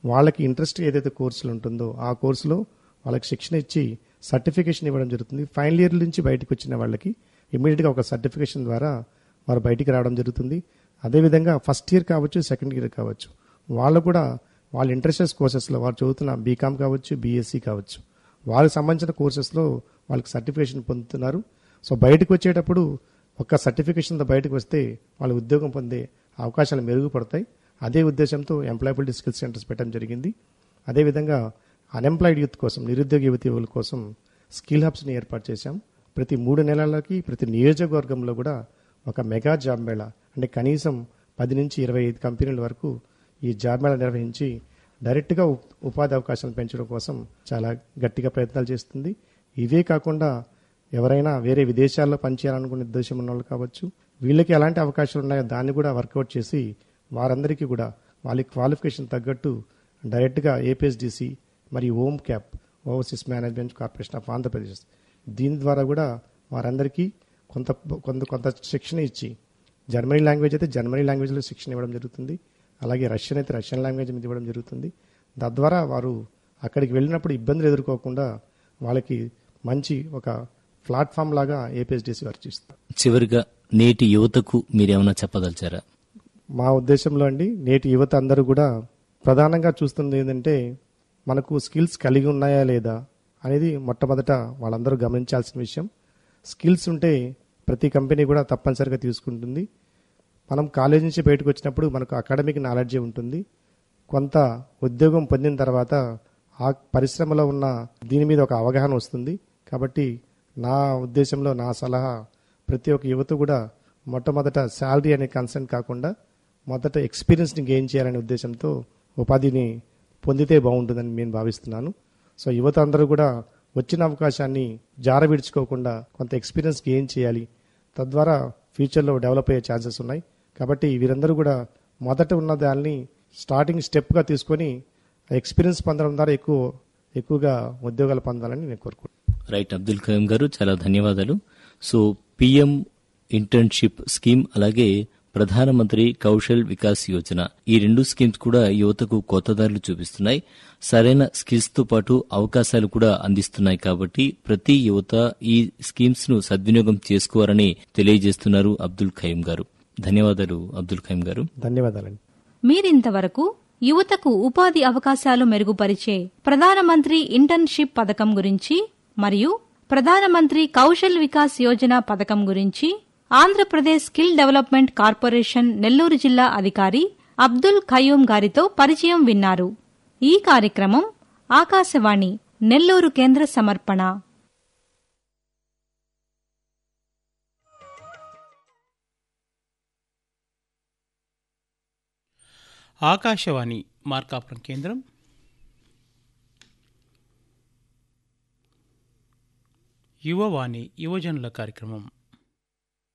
వాళ్ళకి ఇంట్రెస్ట్ ఏదైతే కోర్సులు ఉంటుందో ఆ కోర్సులో వాళ్ళకి శిక్షణ ఇచ్చి సర్టిఫికేషన్ ఇవ్వడం జరుగుతుంది ఫైనల్ ఇయర్ నుంచి బయటకు వచ్చిన వాళ్ళకి ఇమీడియట్గా ఒక సర్టిఫికేషన్ ద్వారా వారు బయటికి రావడం జరుగుతుంది అదేవిధంగా ఫస్ట్ ఇయర్ కావచ్చు సెకండ్ ఇయర్ కావచ్చు వాళ్ళు కూడా వాళ్ళ ఇంట్రెస్టెస్ కోర్సెస్లో వారు చదువుతున్న బీకామ్ కావచ్చు బీఎస్సీ కావచ్చు వాళ్ళకి సంబంధించిన కోర్సెస్లో వాళ్ళకి సర్టిఫికేషన్ పొందుతున్నారు సో బయటకు వచ్చేటప్పుడు ఒక సర్టిఫికేషన్తో బయటకు వస్తే వాళ్ళు ఉద్యోగం పొందే అవకాశాలు మెరుగుపడతాయి అదే ఉద్దేశంతో ఎంప్లాయబిలిటీ స్కిల్ సెంటర్స్ పెట్టడం జరిగింది అదేవిధంగా అన్ఎంప్లాయిడ్ యూత్ కోసం నిరుద్యోగ యువతి యువకుల కోసం స్కిల్ హబ్స్ని ఏర్పాటు చేశాం ప్రతి మూడు నెలలకి ప్రతి నియోజకవర్గంలో కూడా ఒక మెగా జాబ్ మేళా అంటే కనీసం పది నుంచి ఇరవై ఐదు కంపెనీల వరకు ఈ జాబ్ మేళా నిర్వహించి డైరెక్ట్గా ఉప్- ఉపాధి అవకాశాలు పెంచడం కోసం చాలా గట్టిగా ప్రయత్నాలు చేస్తుంది ఇవే కాకుండా ఎవరైనా వేరే విదేశాల్లో పనిచేయాలనుకునే ఉద్దేశం ఉన్న వాళ్ళు కావచ్చు వీళ్ళకి ఎలాంటి అవకాశాలు ఉన్నాయో దాన్ని కూడా వర్కౌట్ చేసి వారందరికీ కూడా వాళ్ళ క్వాలిఫికేషన్ తగ్గట్టు డైరెక్ట్గా ఏపీఎస్డిసి మరియు OMCAP overseas management corporation of Andhra Pradesh దీని ద్వారా కూడా వారందరికీ కొంత కొంత కొంత శిక్షణ ఇచ్చి జర్మనీ లాంగ్వేజ్ అయితే జర్మనీ లాంగ్వేజ్లో శిక్షణ ఇవ్వడం జరుగుతుంది అలాగే రష్యన్ అయితే రష్యన్ లాంగ్వేజ్ మీద ఇవ్వడం జరుగుతుంది తద్వారా వారు అక్కడికి వెళ్ళినప్పుడు ఇబ్బందులు ఎదుర్కోకుండా వాళ్ళకి మంచి ఒక ప్లాట్ఫామ్ లాగా ఏపీఎస్డిసి వర్క్ చేస్తారు చివరిగా నేటి యువతకు మీరేమైనా చెప్పదలిచారా మా ఉద్దేశంలో అండి నేటి యువత అందరూ కూడా ప్రధానంగా చూస్తుంది ఏంటంటే మనకు స్కిల్స్ కలిగి ఉన్నాయా లేదా అనేది మొట్టమొదట వాళ్ళందరూ గమనించాల్సిన విషయం స్కిల్స్ ఉంటే ప్రతి కంపెనీ కూడా తప్పనిసరిగా తీసుకుంటుంది మనం కాలేజ్ నుంచి బయటకు వచ్చినప్పుడు మనకు అకాడమిక్ నాలెడ్జే ఉంటుంది కొంత ఉద్యోగం పొందిన తర్వాత ఆ పరిశ్రమలో ఉన్న దీని మీద ఒక అవగాహన వస్తుంది కాబట్టి నా ఉద్దేశంలో నా సలహా ప్రతి ఒక్క యువత కూడా మొట్టమొదట శాలరీ అనే కన్సర్న్ కాకుండా మొదట ఎక్స్పీరియన్స్ని గెయిన్ చేయాలనే ఉద్దేశంతో ఉపాధిని పొందితే బాగుంటుందని నేను భావిస్తున్నాను సో యువత అందరూ కూడా వచ్చిన అవకాశాన్ని జార విడుచుకోకుండా కొంత ఎక్స్పీరియన్స్ గెయిన్ చేయాలి తద్వారా ఫ్యూచర్లో డెవలప్ అయ్యే ఛాన్సెస్ ఉన్నాయి కాబట్టి వీరందరూ కూడా మొదట ఉన్న దాన్ని స్టార్టింగ్ స్టెప్గా తీసుకొని ఎక్స్పీరియన్స్ పొందడం ద్వారా ఎక్కువ ఎక్కువగా ఉద్యోగాలు పొందాలని నేను కోరుకుంటున్నాను రైట్ అబ్దుల్ కరీం గారు చాలా ధన్యవాదాలు సో పిఎం ఇంటర్న్షిప్ స్కీమ్ అలాగే ప్రధానమంత్రి కౌశల్ వికాస్ యోజన ఈ రెండు స్కీమ్స్ కూడా యువతకు కొత్త దారులు చూపిస్తున్నాయి సరైన స్కిల్స్ తో పాటు అవకాశాలు కూడా అందిస్తున్నాయి కాబట్టి ప్రతి యువత ఈ స్కీమ్స్ ను సద్వినియోగం చేసుకోవాలని తెలియజేస్తున్నారు అబ్దుల్ ఖయీం గారు ధన్యవాదాలు అబ్దుల్ ఖయీం గారు ధన్యవాదాలండి మీరింతవరకు యువతకు ఉపాధి అవకాశాలు మెరుగుపరిచే ప్రధానమంత్రి ఇంటర్న్షిప్ పథకం గురించి మరియు ప్రధానమంత్రి కౌశల్ వికాస్ యోజన పథకం గురించి Andhra Pradesh skill development corporation Nellore జిల్లా అధికారి అబ్దుల్ ఖయూం గారితో పరిచయం విన్నారు ఈ కార్యక్రమం ఆకాశవాణి నెల్లూరు కేంద్ర సమర్పణ ఆకాశవాణి మార్కాపురం కేంద్రం యువవాణి యువజనుల కార్యక్రమం